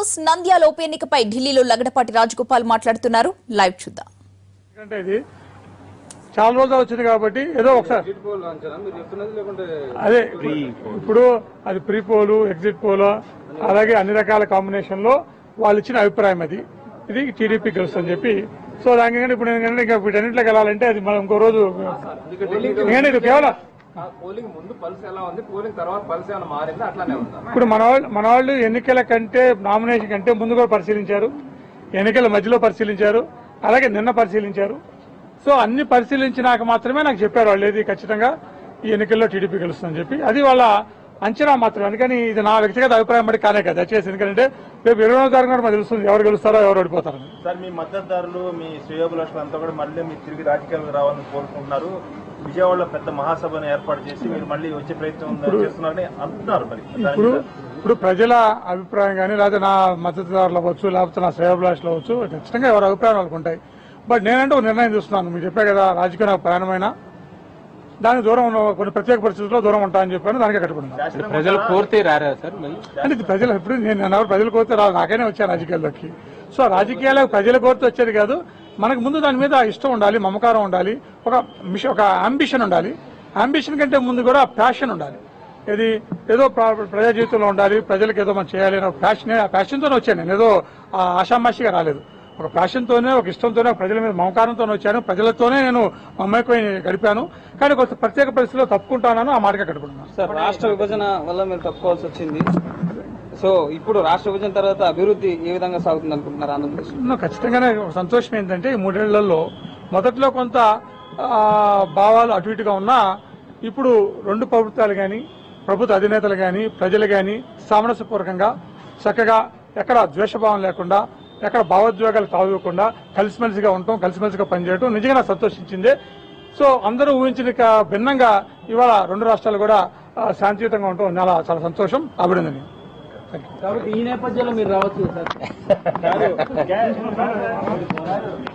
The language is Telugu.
న్యూస్ నంద్యాల ఉప ఎన్నికపై ఢిల్లీలో లగడపాటి రాజగోపాల్ మాట్లాడుతున్నారు లైవ్ చూద్దాం ఎందుకంటే ఇది చాలా రోజులు వచ్చింది కాబట్టి ఏదో ఒకసారి ఎగ్జిట్ పోల్ అంచనా మీరు చెప్తున్నది లేకుంటే అదే ఇప్పుడు అది ప్రీ పోలు ఎగ్జిట్ పోలు అలాగే అన్ని రకాల కాంబినేషన్ లో వాళ్ళు ఇచ్చిన అభిప్రాయం అది ఇది టీడీపీ గెలుస్తుందని చెప్పి సో దాని ఇప్పుడు నేను కనుక ఇంకా వీటన్నింటిలోకి వెళ్ళాలంటే అది మనం ఇంకో రోజు నేను ఇది కేవలం ఆ పోలింగ్ ముందు పల్స్ ఎలా ఉంది పోలింగ్ తర్వాత పల్స్ ఏమైనా మారిందా అట్లానే ఉందా ఇప్పుడు మన వాళ్ళు మన వాళ్ళు ఎన్నికల కంటే నామినేషన్ కంటే ముందు కూడా పరిశీలించారు ఎన్నికల మధ్యలో పరిశీలించారు అలాగే నిన్న పరిశీలించారు సో అన్ని పరిశీలించినాక మాత్రమే నాకు చెప్పారు వాళ్ళు ఏది ఖచ్చితంగా ఈ ఎన్నికల్లో టీడీపీ గెలుస్తుందని చెప్పి అది వాళ్ళ అంచనా మాత్రమే అందుకని ఇది నా వ్యక్తిగత అభిప్రాయం బట్టి కానే కదా దయచేసి ఎందుకంటే రేపు ఇరవై నాలుగు తారీఖు నాడు మనకు తెలుస్తుంది ఎవరు గెలుస్తారో ఎవరు ఓడిపోతారు సార్ మీ మద్దతుదారులు మీ శ్రేయోభిలాషులు అంతా కూడా మళ్ళీ మీరు తిరిగి రాజకీయాలకు రావాలని కోరుకుంటున్నారు విజయవాడలో పెద్ద మహాసభను ఏర్పాటు చేసి మీరు మళ్ళీ వచ్చే ప్రయత్నం ఉందని చేస్తున్నారని అంటున్నారు మరి దాని ఇప్పుడు మీద ఇప్పుడు ప్రజల అభిప్రాయం కానీ లేకపోతే నా మద్దతుదారులు అవ్వచ్చు లేకపోతే నా శ్రేయభిలాషులు అవ్వచ్చు ఖచ్చితంగా ఎవరి అభిప్రాయం వాళ్ళకు ఉంటాయి బట్ నేనంటే ఒక నిర్ణయం తీసుకున్నాను మీరు చెప్పే కదా రాజకీయ నాకు ప్రయాణమైన దానికి దూరం ఉన్న కొన్ని ప్రత్యేక పరిస్థితుల్లో దూరం ఉంటానని చెప్పాను దానికే కట్టుకున్నాను శాసనం ప్రజలు కోరితే రారా సార్ మళ్ళీ అంటే ఇది ప్రజలు ఎప్పుడు నేను నేను ఎవరు ప్రజలు కోరితే రాదు నాకైనా వచ్చాను రాజకీయాల్లోకి సో రాజకీయాలకు ప్రజల కోరితే వచ్చేది కాదు మనకు ముందు దాని మీద ఇష్టం ఉండాలి మమకారం ఉండాలి ఒక మిషన్ ఒక అంబిషన్ ఉండాలి అంబిషన్ కంటే ముందు కూడా ప్యాషన్ ఉండాలి ఇది ఏదో ప్ర- ప్రజా జీవితంలో ఉండాలి ప్రజలకు ఏదో మనం చేయాలి అనే ప్యాషన్ ఆ ప్యాషన్తోనే వచ్చాను నేను ఏదో ఆ, ఆషామాషిగా రాలేదు ఒక ప్యాషన్తోనే ఒక ఇష్టంతోనే ఒక ప్రజల మీద మమకారంతోనే వచ్చాను ప్రజలతోనే నేను మమ్మకం గడిపాను కానీ కొంత ప్రత్యేక పరిస్థితిలో తప్పుకుంటానని ఆ మాటగా కట్టుకుంటున్నాను సార్ రాష్ట్ర విభజన వల్ల మీరు తప్పుకోవాల్సి వచ్చింది సో ఇప్పుడు రాష్ట్ర విభజన తర్వాత అభివృద్ధి ఏ విధంగా సాగుతుంది అనుకుంటున్నారు ఆంధ్రప్రదేశ్ నాకు ఖచ్చితంగానే ఒక సంతోషం ఏంటంటే ఈ మూడేళ్లలో మొదట్లో కొంత ఆ, భావాలు అటు ఇటుగా ఉన్నా ఇప్పుడు రెండు ప్రభుత్వాలు కానీ ప్రభుత్వ అధినేతలు కానీ ప్రజలు కానీ సామరస్యపూర్వకంగా చక్కగా ఎక్కడ ద్వేషభావం లేకుండా ఎక్కడ భావోద్వేగాలు తావివ్వకుండా కలిసిమెలిసిగా ఉండటం కలిసిమెలిసిగా పనిచేయడం నిజంగా నాకు సంతోషించింది సో అందరూ ఊహించిన క- భిన్నంగా ఇవాళ రెండు రాష్ట్రాలు కూడా ఆ, శాంతియుతంగా ఉండటం చాలా చాలా సంతోషం అభినందనీయం కాబట్టి ఈ నేపథ్యంలో మీరు రావచ్చు సార్